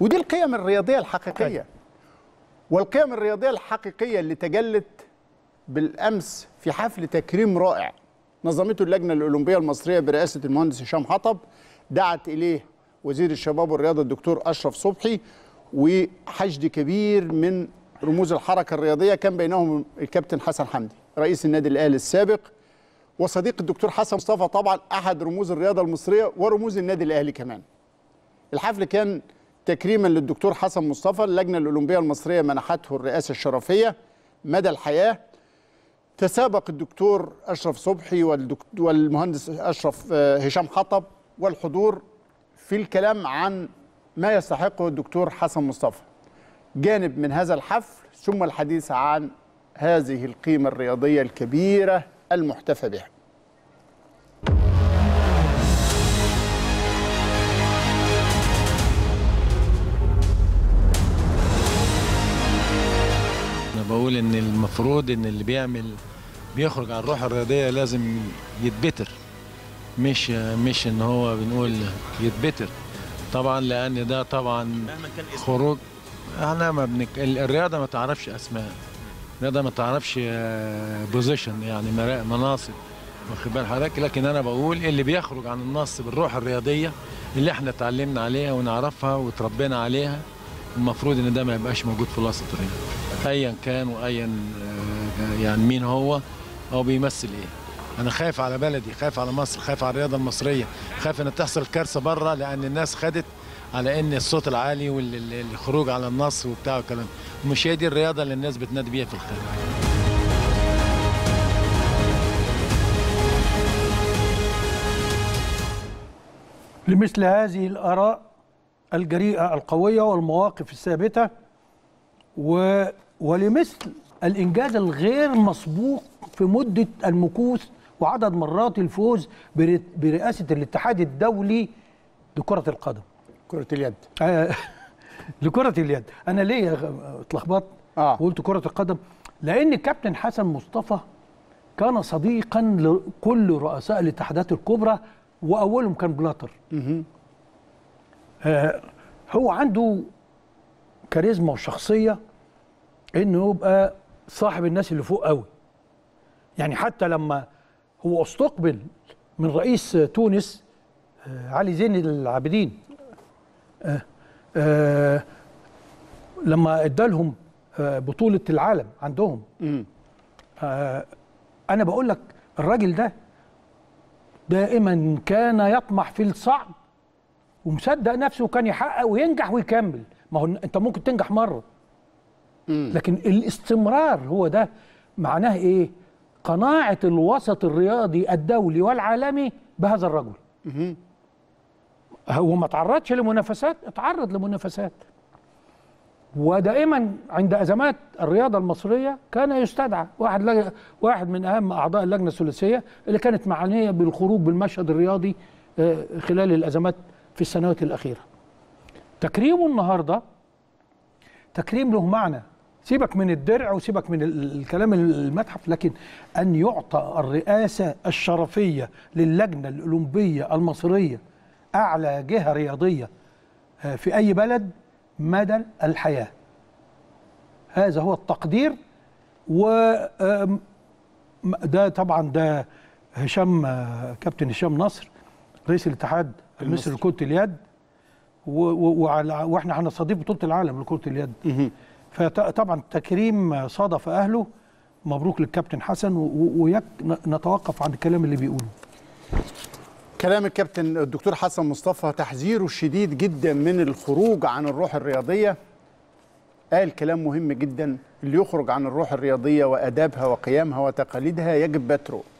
ودي القيم الرياضيه الحقيقيه والقيم الرياضيه الحقيقيه اللي تجلت بالامس في حفل تكريم رائع نظمته اللجنه الاولمبيه المصريه برئاسه المهندس هشام حطب دعت اليه وزير الشباب والرياضه الدكتور اشرف صبحي وحشد كبير من رموز الحركه الرياضيه كان بينهم الكابتن حسن حمدي رئيس النادي الاهلي السابق وصديق الدكتور حسن مصطفى طبعا احد رموز الرياضه المصريه ورموز النادي الاهلي كمان الحفل كان تكريما للدكتور حسن مصطفى اللجنه الاولمبيه المصريه منحته الرئاسه الشرفيه مدى الحياه تسابق الدكتور اشرف صبحي والدكتور والمهندس اشرف هشام حطب والحضور في الكلام عن ما يستحقه الدكتور حسن مصطفى جانب من هذا الحفل ثم الحديث عن هذه القيمه الرياضيه الكبيره المحتفى بها انا بقول ان المفروض ان اللي بيعمل بيخرج عن الروح الرياضيه لازم يتبتر مش مش ان هو بنقول يتبتر طبعا لان ده طبعا خروج احنا ما بنك... الرياضه ما تعرفش اسماء الرياضه ما تعرفش بوزيشن يعني مناصب واخد بال حضرتك لكن انا بقول اللي بيخرج عن النص بالروح الرياضيه اللي احنا اتعلمنا عليها ونعرفها وتربينا عليها المفروض ان ده ما يبقاش موجود في وسط الرياضه ايا كان وايا يعني مين هو او بيمثل ايه انا خايف على بلدي خايف على مصر خايف على الرياضه المصريه خايف ان تحصل كارثه بره لان الناس خدت على ان الصوت العالي والخروج على النص وبتاع والكلام مش هي دي الرياضه اللي الناس بتنادي بيها في الخارج لمثل هذه الآراء الجريئة القوية والمواقف الثابتة و... ولمثل الإنجاز الغير مسبوق في مدة المكوث وعدد مرات الفوز بر... برئاسة الاتحاد الدولي لكرة القدم كرة اليد آه لكرة اليد أنا ليه اتلخبطت آه. وقلت كرة القدم لأن الكابتن حسن مصطفى كان صديقا لكل رؤساء الاتحادات الكبرى واولهم كان بلاتر آه هو عنده كاريزما وشخصيه انه يبقى صاحب الناس اللي فوق قوي يعني حتى لما هو استقبل من رئيس تونس آه علي زين العابدين آه آه لما ادالهم آه بطوله العالم عندهم آه انا بقول لك الراجل ده دائما كان يطمح في الصعب ومصدق نفسه وكان يحقق وينجح ويكمل ما هو انت ممكن تنجح مره لكن الاستمرار هو ده معناه ايه قناعه الوسط الرياضي الدولي والعالمي بهذا الرجل هو ما تعرضش لمنافسات اتعرض لمنافسات ودائما عند ازمات الرياضه المصريه كان يستدعى واحد لج... واحد من اهم اعضاء اللجنه الثلاثيه اللي كانت معنيه بالخروج بالمشهد الرياضي خلال الازمات في السنوات الاخيره. تكريمه النهارده تكريم له معنى سيبك من الدرع وسيبك من الكلام المتحف لكن ان يعطى الرئاسه الشرفيه للجنه الاولمبيه المصريه اعلى جهه رياضيه في اي بلد مدى الحياة هذا هو التقدير و ده طبعا ده هشام كابتن هشام نصر رئيس الاتحاد المصري لكرة اليد واحنا هنستضيف بطولة العالم لكرة اليد فطبعا تكريم صادف اهله مبروك للكابتن حسن ونتوقف عن الكلام اللي بيقوله كلام الكابتن الدكتور حسن مصطفى تحذيره الشديد جدا من الخروج عن الروح الرياضيه قال كلام مهم جدا اللي يخرج عن الروح الرياضيه وادابها وقيمها وتقاليدها يجب بتره